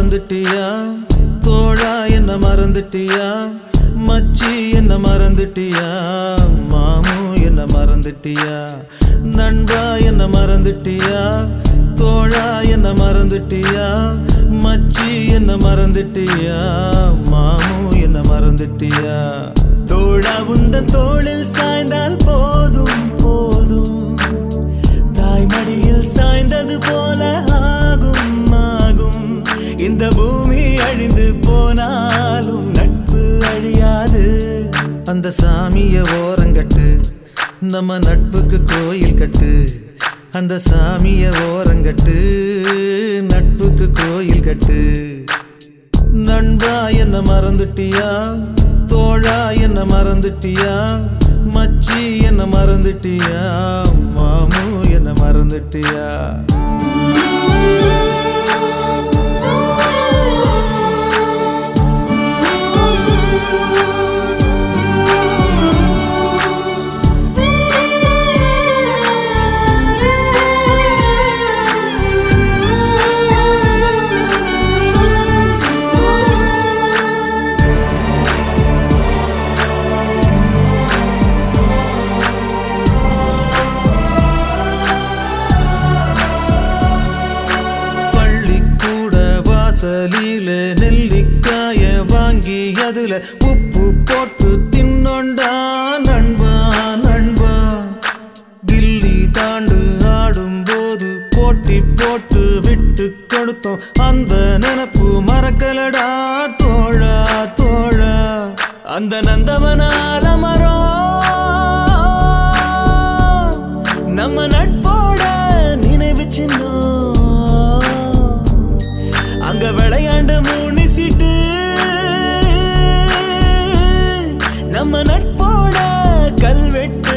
மறந்துட்டியா தோழா என்ன மறந்துட்டியா மச்சி என்ன மறந்துட்டியா மாமு என்ன மறந்துட்டியா நண்பா என்ன மறந்துட்டியா தோழா என்ன மறந்துட்டியா மச்சி என்ன மறந்துட்டியா மாமு என்ன மறந்துட்டியா தோழா உந்தன் தோளில் சாய்ந்தால் போதும் போதும் தாய்மடியில் சாய்ந்தது போல ஆகும் ஆகும் இந்த பூமி அழிந்து போனாலும் நட்பு அழியாது அந்த சாமிய ஓரங்கட்டு நம்ம நட்புக்கு கோயில் கட்டு அந்த சாமிய ஓரங்கட்டு நட்புக்கு கோயில் கட்டு நண்பா என்ன மறந்துட்டியா தோழா என்ன மறந்துட்டியா மச்சி என்ன மறந்துட்டியா மாமு என்ன மறந்துட்டியா பள்ளிக்கூட வாசலில நெல்லிக்காய வாங்கி அதுல உப்பு போட்டு தின்னொண்டா நண்பா நண்பா கில்லி தாண்டு ஆடும்போது போட்டி போட்டு விட்டு கொடுத்தோம் அந்த நினப்பு மறக்கலடா தோழா தோழா அந்த நந்தவனால மரம் நம்ம நட்போட நினைவு சின்னம் அங்க விளையாண்ட மூணு சீட்டு நம்ம நட்போட கல்வெட்டு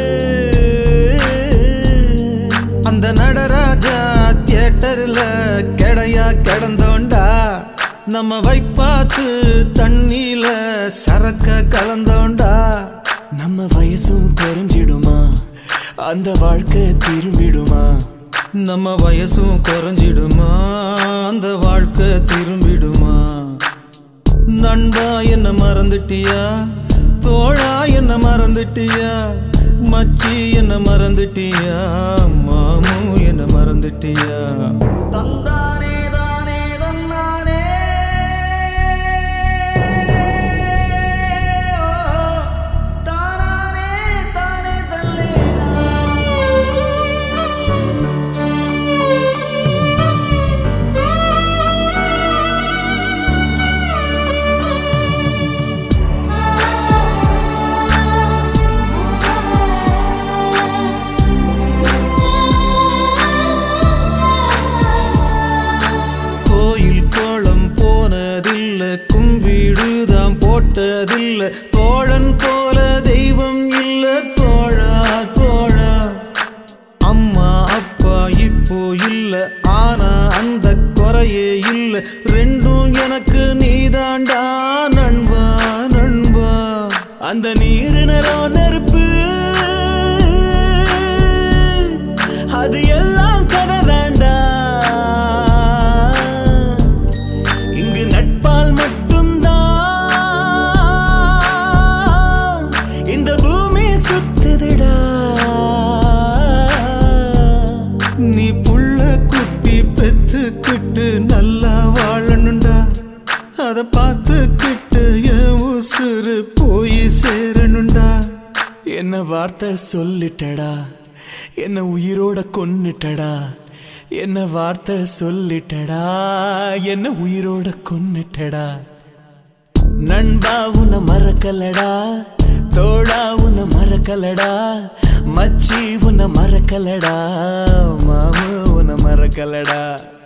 அந்த நடராஜா தியேட்டர்ல கெடையா கிடந்தோண்டா நம்ம வைப்பாத்து தண்ணியில சரக்க கலந்தோண்டா நம்ம வயசும் குறைஞ்சிடுமா அந்த வாழ்க்கை திரும்பிடுமா நம்ம வயசும் குறைஞ்சிடுமா அந்த வாழ்க்கை திரும்பிடுமா நண்பா என்ன மறந்துட்டியா தோழா என்ன மறந்துட்டியா மச்சி என்ன மறந்துட்டியா மாமு என்ன மறந்துட்டியா தந்தானே தானே தன்னானே தானானே தானே தல்லேனா கோயில் கோலம் போனதில்ல கும்பிடுதாம் போட்டதில்ல தோழன் போல தெய்வம் இல்ல தோழா தோழா அம்மா அப்பா இப்போ இல்ல ஆனா அந்த குறையே இல்ல ரெண்டும் எனக்கு நீதாண்டா நண்பா நண்பா அந்த நீரு நிறம் நெருப்பு அது எல்லாம் கதை வேண்டா இங்கு நட்பால் மட்டும்தான் இந்த பூமி சுத்துதுடா நீ புள்ள குட்டி பெத்துக்கிட்டு நல்லா வாழணுண்டா அத பார்த்துக்கிட்டு என் உசுறு போய் சேரணுண்டா என்ன வார்த்தை சொல்லிட்டடா என்ன உயிரோட கொன்னுட்டடா என்ன வார்த்தை சொல்லிட்டடா என்ன உயிரோட கொன்னுட்டடா நண்பா உன்னை மறக்கலடா தோழா உன்னை மறக்கலடா மச்சி உன்னை மறக்கலடா மாமு உன்னை மறக்கலடா